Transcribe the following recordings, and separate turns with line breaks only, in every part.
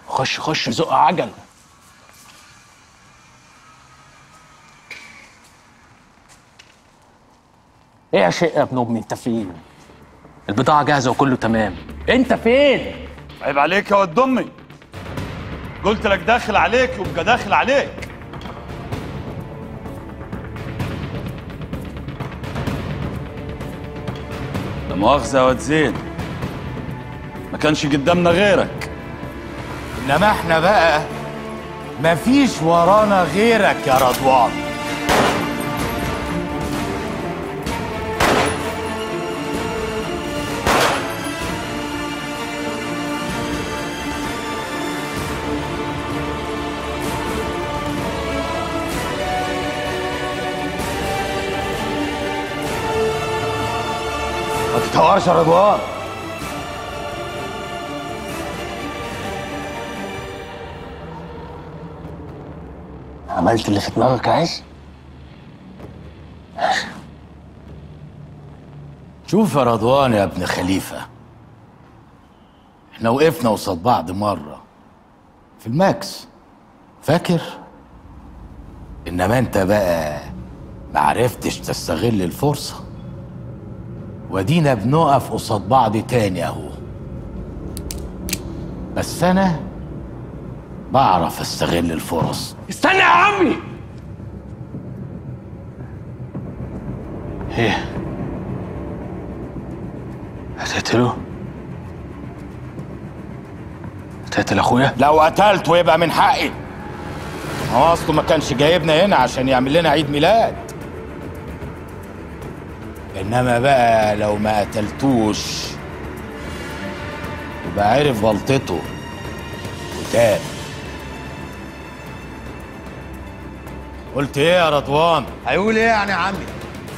خش خش زق عجل ايه يا شيخ يا ابن امي انت فين البضاعة جاهزة وكله تمام انت فين
عيب عليك يا ود امي قلت لك داخل عليك يبقى داخل عليك لا مؤاخذة يا واد زين ما كانش قدامنا غيرك
انما احنا بقى مفيش ورانا غيرك يا رضوان ما تتهورش يا رضوان
عملت اللي في دماغك عايز
شوف يا رضوان يا ابن خليفة احنا وقفنا قصاد بعض مرة في الماكس فاكر؟ انما انت بقى معرفتش تستغل الفرصة ودينا بنقف قصاد بعض تاني اهو بس انا بعرف استغل الفرص
استنى يا عمي ايه هتقتله هتقتل اخويا
لو قتلته يبقى من حقي هو اصله ما كانش جايبنا هنا عشان يعمل لنا عيد ميلاد انما بقى لو ما قتلتوش يبقى عرف غلطته وتاب قلت ايه يا رضوان
هيقول ايه يعني يا عمي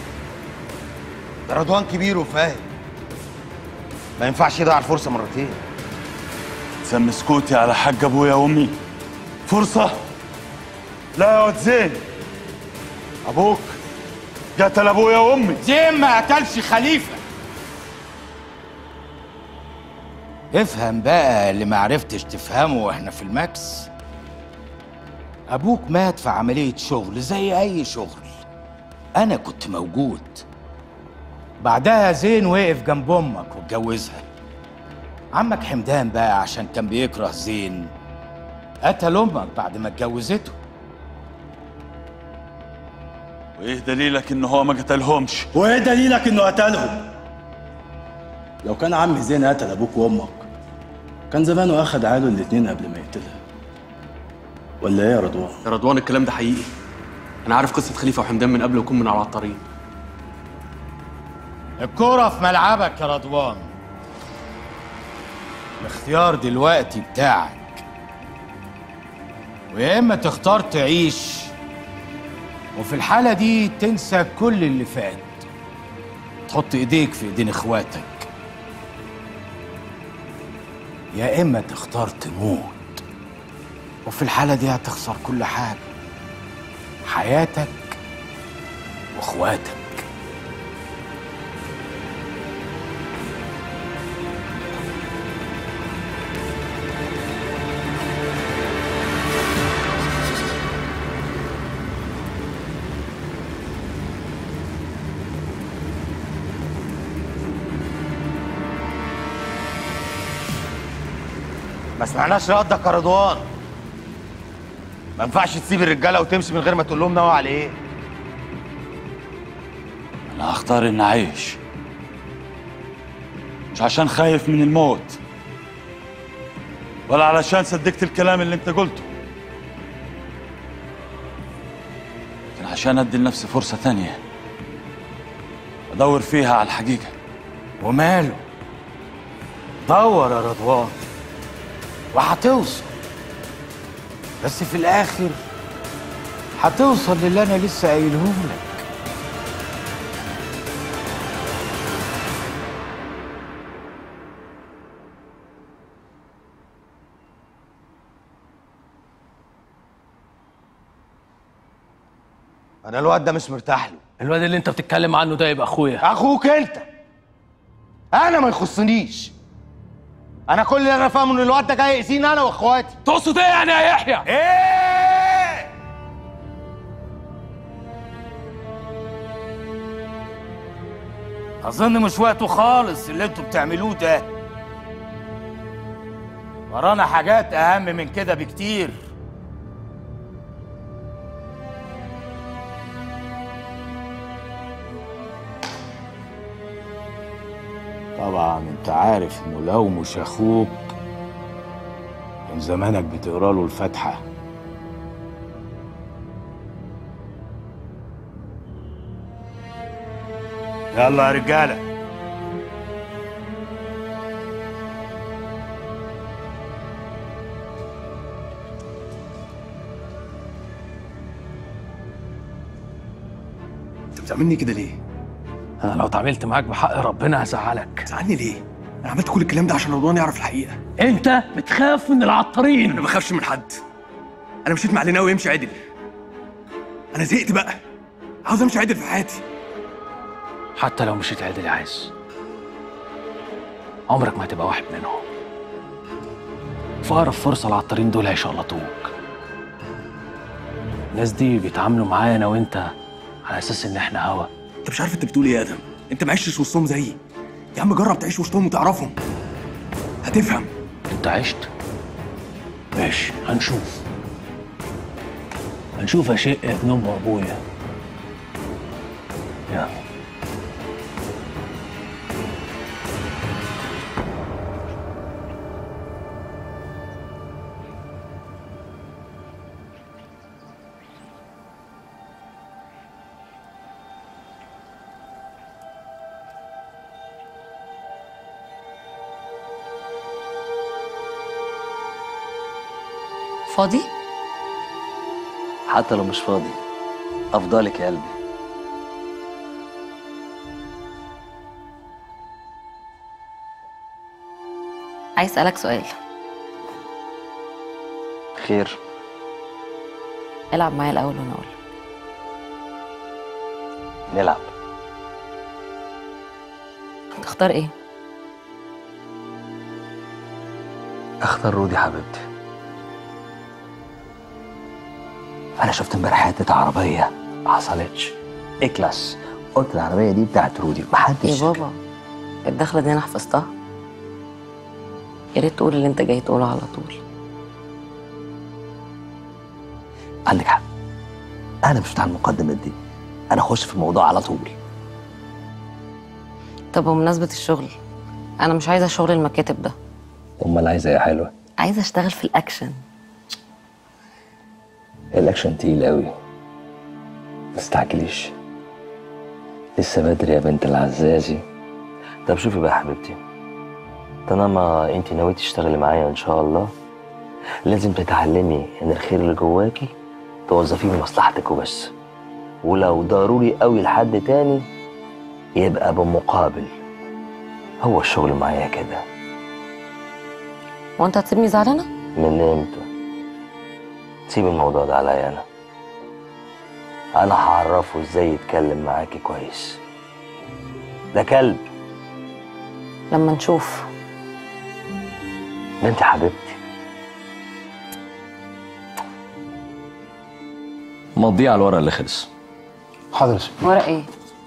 ده رضوان كبير وفاهم ما ينفعش يضيع الفرصه مرتين
سمي سكوتي على حق ابويا وامي فرصة لا يا واد زين ابوك قتل ابويا وامي
زين ما قتلش خليفه افهم بقى اللي ما عرفتش تفهمه واحنا في الماكس ابوك مات في عمليه شغل زي اي شغل انا كنت موجود بعدها زين وقف جنب امك واتجوزها عمك حمدان بقى عشان كان بيكره زين قتل امك بعد ما اتجوزته
وايه دليلك ان هو ما قتلهمش
وايه دليلك انه قتلهم؟ لو كان عم زين قتل ابوك وامك كان زمانه اخد عاله الاتنين قبل ما يقتلها ولا ايه يا رضوان؟
يا رضوان الكلام ده حقيقي انا عارف قصه خليفه وحمدان من قبل وكون من على الطريق
الكرة في ملعبك يا رضوان الاختيار دلوقتي بتاعك ويا اما تختار تعيش وفي الحالة دي تنسى كل اللي فات تحط ايديك في ايدين اخواتك يا اما تختار تموت وفي الحالة دي هتخسر كل حاجة حياتك واخواتك
ما سمعناش ردك يا رضوان ما ينفعش تسيب الرجاله وتمشي من غير ما تقول لهم ناوي على ايه
انا هختار اني اعيش مش عشان خايف من الموت ولا علشان صدقت الكلام اللي انت قلته لكن عشان ادي لنفسي فرصة تانية ادور فيها على الحقيقة
وماله دور يا رضوان وهتوصل بس في الاخر هتوصل للي انا لسه قايله لك
انا الواد ده مش مرتاح له
الواد اللي انت بتتكلم عنه ده يبقى اخويا
اخوك انت انا ما يخصنيش انا كل اللي انا فاهمه ان الواد ده جاي يأذيني انا واخواتي
تقصد ايه يعني يا يحيى
ايه
اظن مش وقته خالص اللي انتوا بتعملوه ده ورانا حاجات اهم من كده بكتير طبعا انت عارف انه لو مش اخوك كان زمانك بتقرا له الفاتحه يلا يا رجاله
انت بتعملني كده ليه؟
انا لو اتعاملت معاك بحق ربنا هزعلك
تزعلني ليه؟ انا عملت كل الكلام ده عشان رضوان يعرف الحقيقه
انت بتخاف من العطارين
انا ما بخافش من حد انا مشيت مع اللي يمشي عدل انا زهقت بقى عاوز امشي عدل في حياتي
حتى لو مشيت عدل يا عز عمرك ما هتبقى واحد منهم في اقرب فرصه العطارين دول هيشلطوك الناس دي بيتعاملوا معايا انا وانت على اساس ان احنا هوا
انت مش عارف انت بتقول ايه يا ادم انت ما عشتش وسطهم زيي يا عم جرب تعيش وسطهم وتعرفهم هتفهم
انت عشت ماشي هنشوف هنشوف اشق ابن ام وابويا يلا
فاضي؟
حتى لو مش فاضي افضلك يا قلبي
عايز اسالك سؤال
خير
العب معايا الاول وانا اقول
نلعب
تختار ايه
اختار رودي حبيبتي انا شفت امبارح حته عربيه ما حصلتش ايه كلاس قلت العربيه دي بتاعت رودي محدش
يا بابا الدخله دي انا حفظتها يا ريت تقول اللي انت جاي تقوله على طول
عندك حق انا مش بتاع المقدمات دي انا اخش في الموضوع على طول
طب بمناسبه الشغل انا مش عايزه شغل المكاتب ده
امال عايزه ايه حلوه
عايزه اشتغل في الاكشن
الاكشن تقيل قوي ما تستعجليش لسه بدري يا بنت العزازي طب شوفي بقى يا حبيبتي طالما انت ناوية تشتغلي معايا ان شاء الله لازم تتعلمي ان الخير اللي جواكي توظفيه لمصلحتك وبس ولو ضروري قوي لحد تاني يبقى بمقابل هو الشغل معايا كده
وانت هتسيبني زعلانه
من امتى سيب الموضوع ده عليا انا انا هعرفه ازاي يتكلم معاكي كويس ده كلب
لما نشوف
ده انت حبيبتي
مضيه على الورق اللي خلص
حاضر
ورق ايه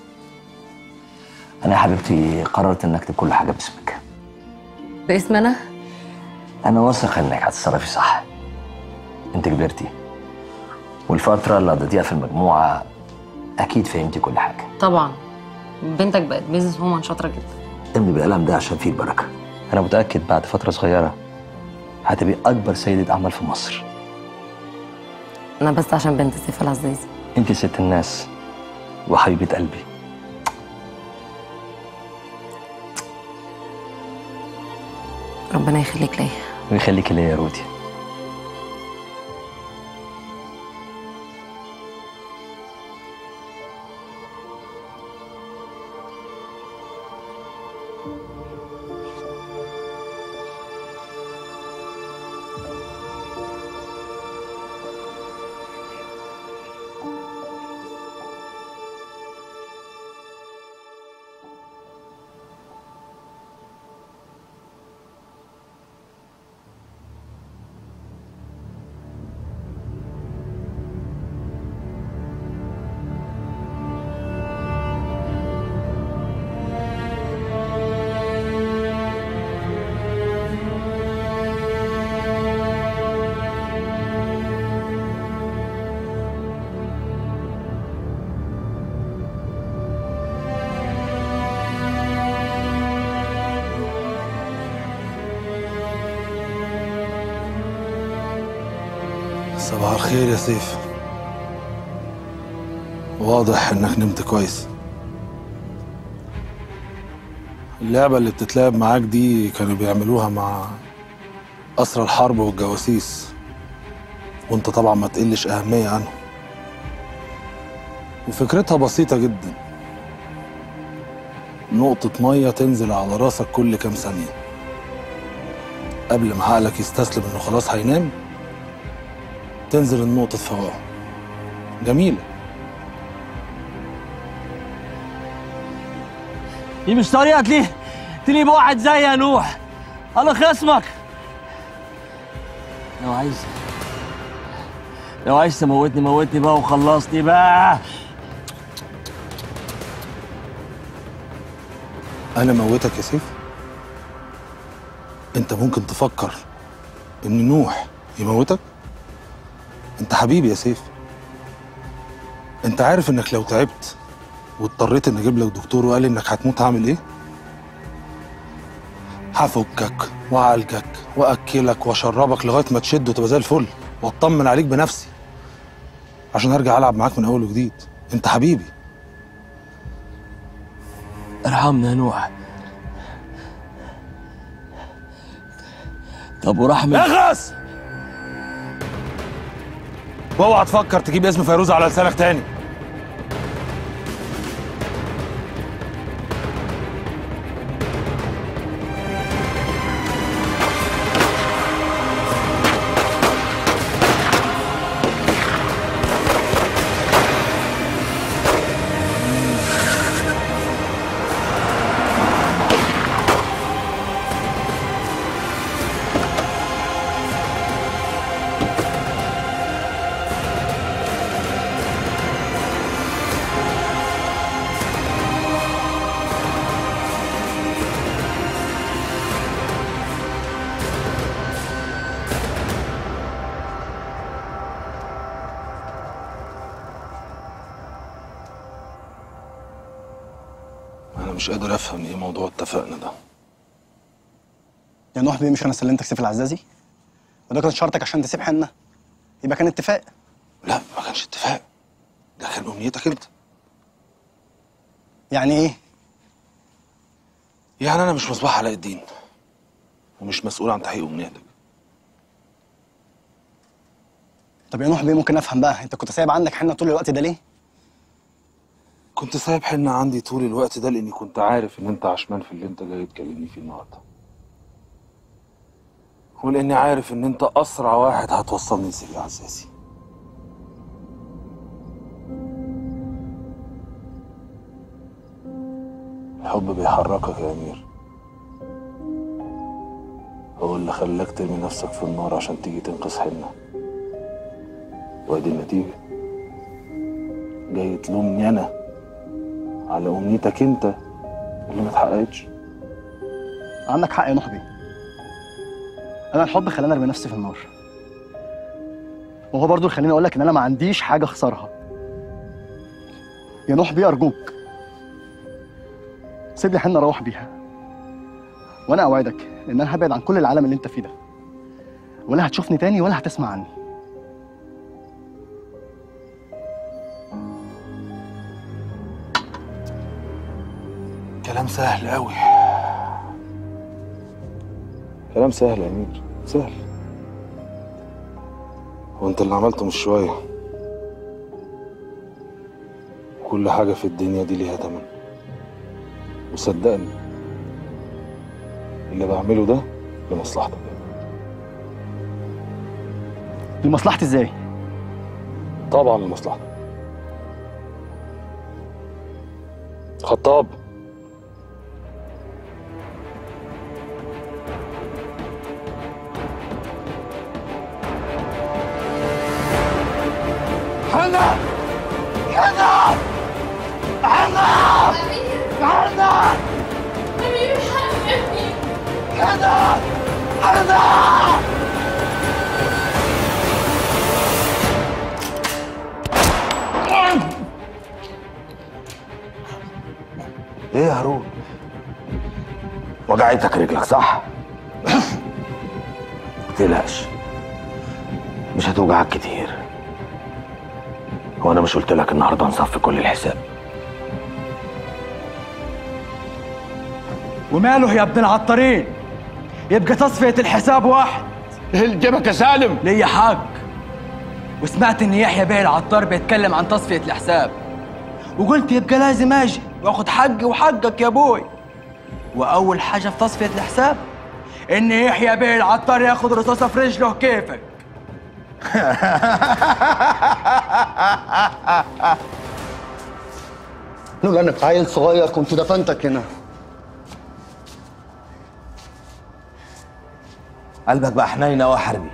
انا يا حبيبتي قررت ان اكتب كل حاجه باسمك
باسم انا
انا واثق انك هتتصرفي صح انت كبرتي والفتره اللي قضيتيها في المجموعه اكيد فهمتي كل حاجه
طبعا بنتك بقت بيزنس وومن شاطره جدا
املي بالقلم ده عشان فيه البركه انا متاكد بعد فتره صغيره هتبقي اكبر سيده اعمال في مصر
انا بس عشان بنت سيف العزيزي
انت ست الناس وحبيبه قلبي
ربنا يخليك ليا
ويخليكي ليا يا رودي
صباح الخير يا سيف واضح انك نمت كويس اللعبة اللي بتتلعب معاك دي كانوا بيعملوها مع أسرى الحرب والجواسيس وانت طبعا ما تقلش أهمية عنهم وفكرتها بسيطة جدا نقطة مية تنزل على راسك كل كام ثانية قبل ما عقلك يستسلم انه خلاص هينام تنزل النقطة فوقه جميلة
دي مش طريقة تلي تلي بواحد زي يا نوح الله خصمك لو عايز لو عايز تموتني موتني بقى وخلصني بقى
أنا موتك يا سيف أنت ممكن تفكر إن نوح يموتك أنت حبيبي يا سيف أنت عارف إنك لو تعبت واضطريت إن أجيب لك دكتور وقال لي إنك هتموت هعمل إيه؟ هفكك وأعالجك وأكلك وأشربك لغاية ما تشد وتبقى زي الفل وأطمن عليك بنفسي عشان أرجع ألعب معاك من أول وجديد أنت حبيبي
ارحمنا يا نوح طب ورحمة
اخلص واوعى تفكر تجيب اسم فيروز على لسانك تاني انا مش قادر افهم ايه موضوع اتفقنا ده
يا نوح بيه مش انا سلمتك سيف العزازي وده كان شرطك عشان تسيب حنة يبقى كان اتفاق
لا ما كانش اتفاق ده كان امنيتك انت
يعني ايه
يعني انا مش مصباح علاء الدين ومش مسؤول عن تحقيق امنيتك
طب يا نوح بيه ممكن افهم بقى انت كنت سايب عندك حنة طول الوقت ده ليه
كنت سايب حنة عندي طول الوقت ده لاني كنت عارف ان انت عشمان في اللي انت جاي تكلمني فيه النهارده ولاني عارف ان انت اسرع واحد هتوصلني لسيف العزازي الحب بيحركك يا امير هو اللي خلاك ترمي نفسك في النار عشان تيجي تنقذ حنة وادي النتيجة جاي تلومني انا على امنيتك انت اللي ما اتحققتش
عندك حق يا نوح بيه انا الحب خلاني ارمي نفسي في النار وهو برضو اللي خليني اقول لك ان انا ما عنديش حاجه اخسرها يا نوح بيه ارجوك سيب لي حنه اروح بيها وانا اوعدك ان انا هبعد عن كل العالم اللي انت فيه ده ولا هتشوفني تاني ولا هتسمع عني
كلام سهل قوي كلام سهل يا امير سهل وانت اللي عملته مش شويه كل حاجه في الدنيا دي ليها تمن وصدقني اللي بعمله ده لمصلحتك
لمصلحتي ازاي
طبعا لمصلحتك خطاب
حنا حنا حنا حنا أمير حبيبي حنا حنا
ايه يا هارون وجعتك رجلك صح ما تقلقش
مش هتوجعك كتير هو انا مش قلت لك النهارده نصفي كل الحساب
وماله يا ابن العطارين يبقى تصفية الحساب واحد
جيبك يا سالم
ليا حق وسمعت ان يحيى بيه العطار بيتكلم عن تصفية الحساب وقلت يبقى لازم اجي واخد حقي وحقك يا ابوي واول حاجة في تصفية الحساب ان يحيى بيه العطار ياخد رصاصة في رجله كيفك
لولا انك عيل صغير كنت دفنتك هنا
قلبك بقى حنين أوي يا حربي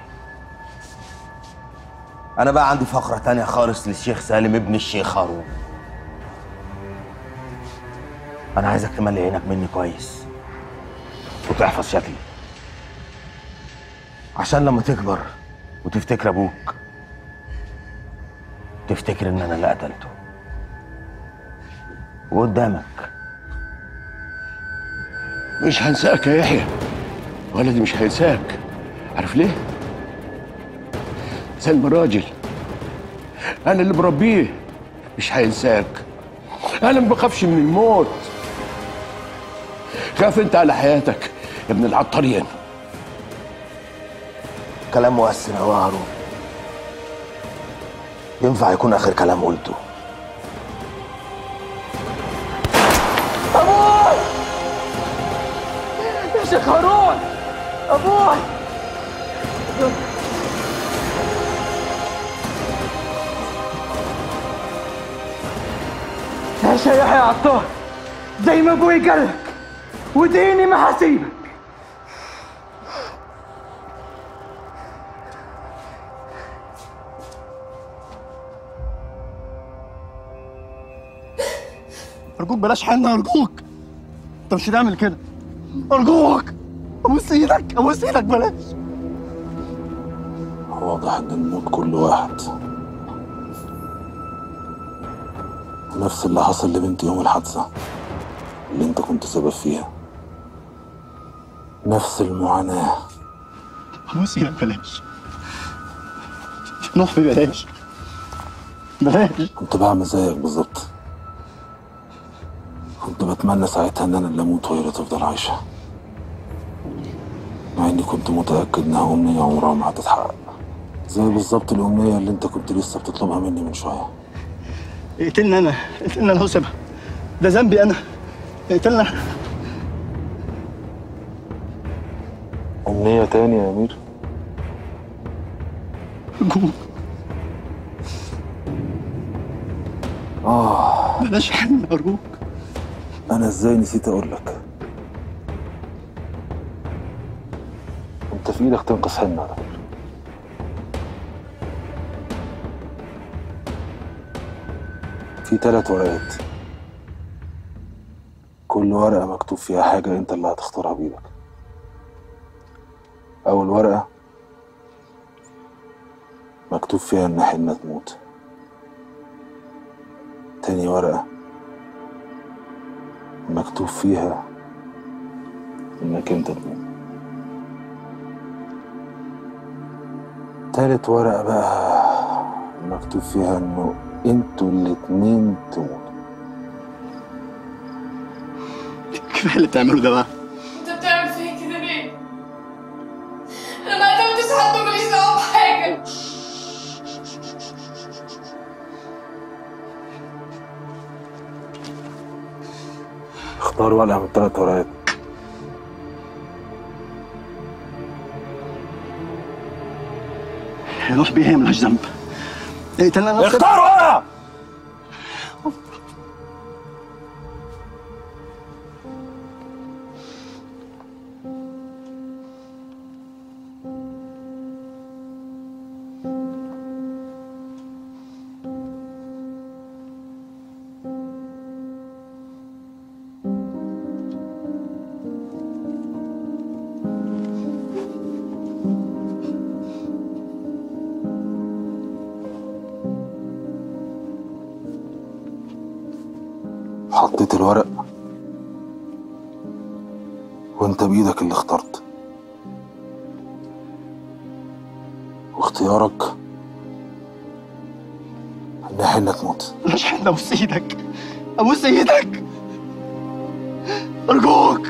انا بقى عندي فقره تانية خالص للشيخ سالم ابن الشيخ هارون انا عايزك تملي عينك مني كويس وتحفظ شكلي عشان لما تكبر وتفتكر ابوك تفتكر ان انا اللي قتلته وقدامك
مش هنساك يا يحيى ولدي مش هينساك عارف ليه؟ سلم راجل انا اللي بربيه مش هينساك انا ما بخافش من الموت خاف انت على حياتك يا ابن العطارين
كلام مؤثر أوي يا هارون ينفع يكون اخر كلام قلته
أبوي يا شيخ هارون أبوي
ماشي يا يحيى عطار زي ما ابوي قالك وديني ما هسيبك
ارجوك بلاش حنة ارجوك انت مش هتعمل كده ارجوك ابوس ايدك ابوس ايدك بلاش
واضح ان الموت كل واحد نفس اللي حصل لبنتي يوم الحادثة اللي انت كنت سبب فيها نفس المعاناة
ابوس ايدك بلاش نوح بلاش بلاش
كنت بعمل زيك بالظبط كنت بتمنى ساعتها ان انا اللي اموت وهي اللي تفضل عايشة مع اني كنت متأكد انها امنية عمرها ما هتتحقق زي بالظبط الامنية اللي انت كنت لسه بتطلبها مني من شوية
اقتلني انا اقتلني انا وسيبها ده ذنبي انا اقتلني انا
أمنية تانية يا أمير
ارجوك
آه
بلاش حنة ارجوك
أنا إزاي نسيت أقول لك أنت في إيدك تنقذ حنة على فكرة في تلات ورقات كل ورقة مكتوب فيها حاجة أنت اللي هتختارها بإيدك أول ورقة مكتوب فيها إن حنة تموت تاني ورقة مكتوب فيها إنك أنت تموت تالت ورقة بقى مكتوب فيها إنه انتوا الاتنين تموتوا
كفايه اللي بتعمله ده بقى
انت بتعمل فيا كده ليه؟ انا ما قدمتش حد ماليش دعوه بحاجه
اختار ورقة من التلات ورقات
نوح بيه هي ملهاش ذنب اقتلني انا وسيبها.
اختار ورقة حطيت الورق وانت بايدك اللي اخترت واختيارك ان احنا تموت
مش حنا ابوس ايدك ابوس ايدك ارجوك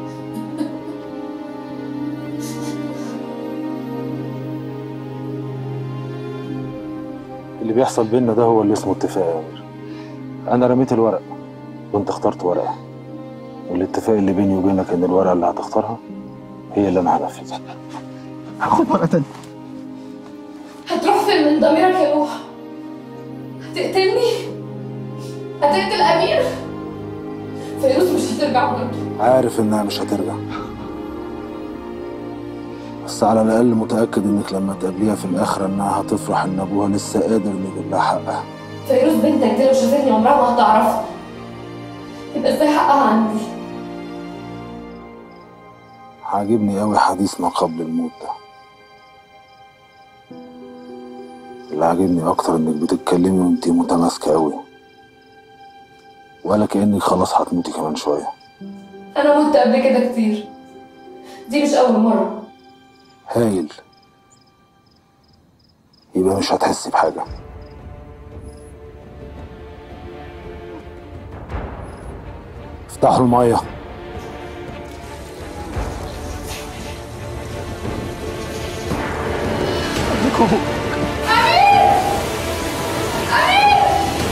اللي بيحصل بينا ده هو اللي اسمه اتفاق يا امير انا رميت الورق وانت اخترت ورقه والاتفاق اللي بيني وبينك ان الورقه اللي هتختارها هي اللي انا هنفذها
هاخد ورقه تانية
هتروح فين من ضميرك يا نوح هتقتلني هتقتل امير فيروز مش هترجع برضه
عارف انها مش هترجع بس على الاقل متاكد انك لما تقابليها في الاخره انها هتفرح ان ابوها لسه قادر انه يجيب لها حقها
فيروز بنتك دي لو شافتني عمرها ما هتعرفها يبقى ازاي حقها عندي
عاجبني قوي حديث ما قبل الموت ده اللي عاجبني اكتر انك بتتكلمي وانتي متماسكه قوي ولا كانك خلاص هتموتي كمان شويه
انا مت قبل كده كتير دي مش اول مره
هايل يبقى مش هتحسي بحاجه افتحوا الميه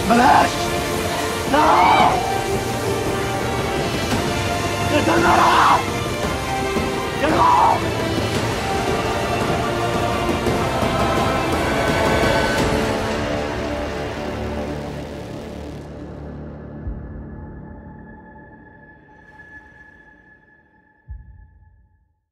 بلاش لا قتلنا